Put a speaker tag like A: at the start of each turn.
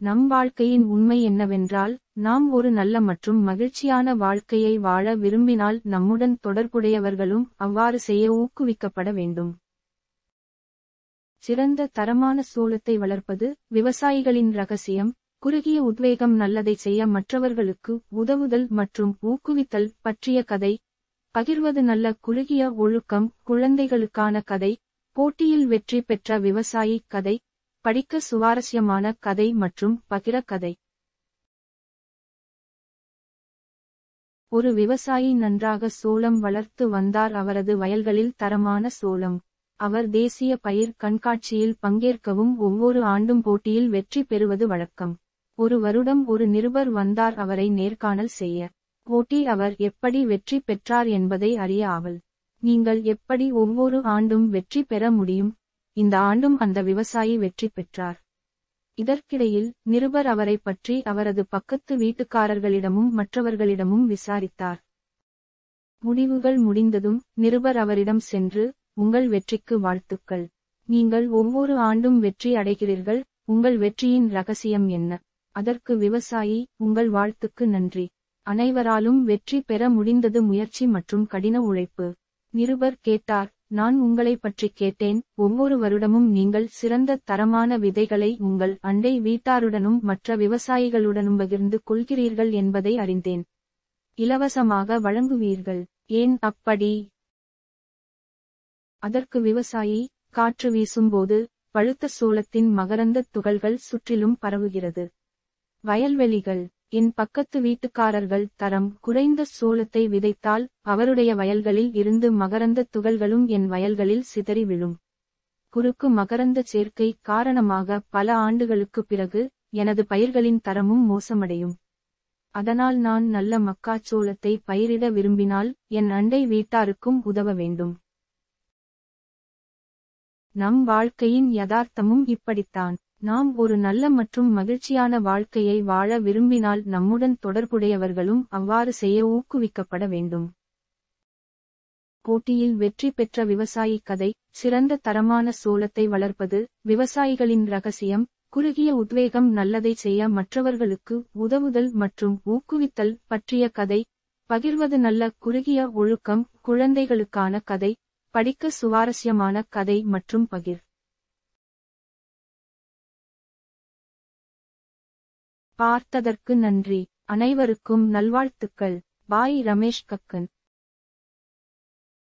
A: நம் வாழ்க்கையின் உண்மை என்னவென்றால் நாம் ஒரு நல்ல மற்றும் மகிழ்ச்சியான வாழ்க்கையை வாழ விரும்பினால் நம்முடன் தொடர்புடையவர்களும் அவ்வாறு செய்ய ஊக்குவிக்கப்பட வேண்டும் சிறந்த தரமான சோளத்தை வளர்ப்பது விவசாயிகளின் ரகசியம் குறுகிய உத்வேகம் நல்லதை செய்ய மற்றவர்களுக்கு உதவுதல் மற்றும் ஊக்குவித்தல் பற்றிய கதை பகிர்வது நல்ல குறுகிய ஒழுக்கம் குழந்தைகளுக்கான கதை போட்டியில் வெற்றி பெற்ற விவசாயி கதை படிக்க சுவாரஸ்யமான கதை மற்றும் பகிர கதை ஒரு விவசாயி நன்றாக சோளம் வளர்த்து வந்தார் அவரது வயல்களில் தரமான சோளம் அவர் தேசிய பயிர் கண்காட்சியில் பங்கேற்கவும் ஒவ்வொரு ஆண்டும் போட்டியில் வெற்றி பெறுவது வழக்கம் ஒரு வருடம் ஒரு நிருபர் வந்தார் அவரை நேர்காணல் செய்ய போட்டி அவர் எப்படி வெற்றி பெற்றார் என்பதை அறிய ஆவல் நீங்கள் எப்படி ஒவ்வொரு ஆண்டும் வெற்றி பெற முடியும் இந்த ஆண்டும் அந்த விவசாயி வெற்றி பெற்றார் இதற்கிடையில் நிருபர் அவரை பற்றி அவரது பக்கத்து வீட்டுக்காரர்களிடமும் மற்றவர்களிடமும் விசாரித்தார் முடிவுகள் முடிந்ததும் நிருபர் அவரிடம் சென்று உங்கள் வெற்றிக்கு வாழ்த்துக்கள் நீங்கள் ஒவ்வொரு ஆண்டும் வெற்றி அடைகிறீர்கள் உங்கள் வெற்றியின் ரகசியம் என்ன அதற்கு விவசாயி உங்கள் வாழ்த்துக்கு நன்றி அனைவராலும் வெற்றி பெற முடிந்தது முயற்சி மற்றும் கடின உழைப்பு நிருபர் கேட்டார் நான் உங்களை பற்றி கேட்டேன் ஒவ்வொரு வருடமும் நீங்கள் சிறந்த தரமான விதைகளை உங்கள் அண்டை வீட்டாருடனும் மற்ற விவசாயிகளுடனும் பகிர்ந்து கொள்கிறீர்கள் என்பதை அறிந்தேன் இலவசமாக வழங்குவீர்கள் ஏன் அப்படி அதற்கு விவசாயி காற்று வீசும்போது பழுத்த சோளத்தின் மகரந்த துகள்கள் சுற்றிலும் பரவுகிறது வயல்வெளிகள் என் பக்கத்து வீட்டுக்காரர்கள் தரம் குறைந்த சோளத்தை விதைத்தால் அவருடைய வயல்களில் இருந்து மகரந்த துகள்களும் என் வயல்களில் சிதறி விழும் குறுக்கு மகரந்த சேர்க்கை காரணமாக பல ஆண்டுகளுக்கு பிறகு எனது பயிர்களின் தரமும் மோசமடையும் அதனால் நான் நல்ல மக்காச்சோளத்தை பயிரிட விரும்பினால் என் அண்டை வீட்டாருக்கும் உதவ வேண்டும் நம் வாழ்க்கையின் யதார்த்தமும் இப்படித்தான் நாம் ஒரு நல்ல மற்றும் மகிழ்ச்சியான வாழ்க்கையை வாழ விரும்பினால் நம்முடன் தொடர்புடையவர்களும் அவ்வாறு செய்ய ஊக்குவிக்கப்பட வேண்டும் போட்டியில் வெற்றி பெற்ற விவசாயி கதை சிறந்த தரமான சோளத்தை வளர்ப்பது விவசாயிகளின் ரகசியம் குறுகிய உத்வேகம் நல்லதை செய்ய மற்றவர்களுக்கு உதவுதல் மற்றும் ஊக்குவித்தல் பற்றிய கதை பகிர்வது நல்ல குறுகிய ஒழுக்கம் குழந்தைகளுக்கான கதை படிக்க சுவாரஸ்யமான கதை மற்றும் பகிர் பார்த்ததற்கு நன்றி அனைவருக்கும் நல்வாழ்த்துக்கள் பாய் ரமேஷ் கக்கன்